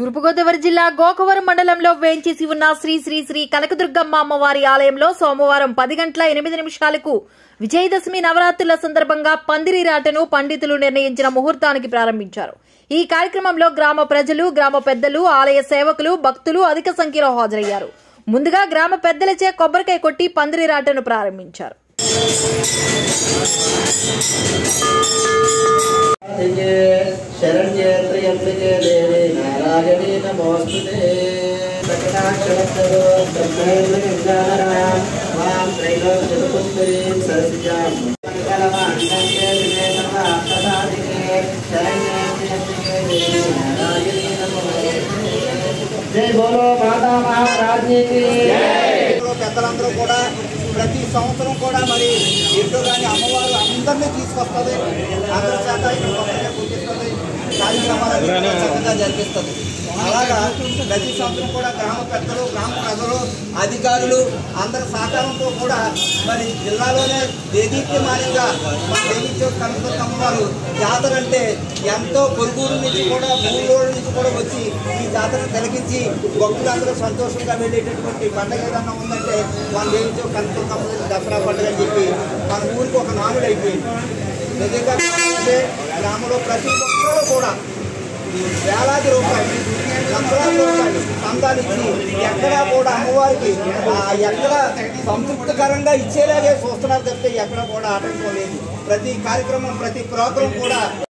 తూర్పుగోదావరి జిల్లా గోకవరం మండలంలో వేంచేసి ఉన్న శ్రీ శ్రీ శ్రీ కనకదుర్గమ్మ అమ్మవారి ఆలయంలో సోమవారం పది గంటల ఎనిమిది నిమిషాలకు విజయదశమి నవరాత్రుల సందర్భంగా పందిరి రాటను పండితులు నిర్ణయించిన ముహూర్తానికి ప్రారంభించారు ఈ కార్యక్రమంలో గ్రామ ప్రజలు గ్రామ పెద్దలు ఆలయ సేవకులు భక్తులు అధిక సంఖ్యలో హాజరయ్యారు ముందుగా గ్రామ పెద్దలచే కొబ్బరికాయ కొట్టి పందిరి రాటను ప్రారంభించారు సాధికే శరణ్యే త్రయంబికే దేవి నారాయణీ నమోస్తుతే దక్షిణాక్షరత్తరో బ్రహ్మేంద్రగంగాధరాం మాం త్రైలోక్యపుత్రీం సరసిజాం మంగళమాంగళ్యే దివే సర్వార్థసాధికే శరణ్యే త్రయంబికే దేవి నారాయణీ నమోస్తుతే జై బోలో మాతా మహారాజ్ఞీ పెద్దలందరూ కూడా ప్రతి సంవత్సరం కూడా మరి ఎటు కానీ అమ్మవారు అందరినీ తీసుకొస్తుంది అందరి చేత ఇక్కడ గొప్పగా పూజిస్తుంది కార్యక్రమాలన్నీ కూడా చక్కగా జరిపిస్తుంది అలాగా ప్రతి సంవత్సరం కూడా గ్రామ పెద్దలు గ్రామ ప్రజలు అధికారులు అందరి సహకారంతో కూడా మరి జిల్లాలోనే దేదీప్యమానంగా మన దేదీప్య కనకదుర్గ అమ్మవారు జాతర అంటే ఎంతో పొరుగురు నుంచి కూడా ఊళ్ళోళ్ళ నుంచి కూడా వచ్చి ఈ జాతరను తిలకించి భక్తులందరూ సంతోషంగా వెళ్ళేటటువంటి పండుగ ఏదన్నా ఉందంటే మన దేవితో కనకదుర్గ అమ్మవారి దసరా పండుగ అని చెప్పి మన ఊరికి ఒక నానుడు అయిపోయింది నిజంగా చెప్పాలంటే గ్రామంలో ప్రతి ఒక్కరు కూడా వేలాది రూపాయలు లక్షలాది రూపాయలు సందాలు ఇచ్చి ఎక్కడా కూడా అమ్మవారికి ఆ ఎక్కడ సంతృప్తికరంగా ఇచ్చేలాగే చూస్తున్నారు తప్పితే ఎక్కడ కూడా ఆటంకం లేదు ప్రతి కార్యక్రమం ప్రతి ప్రోగ్రాం కూడా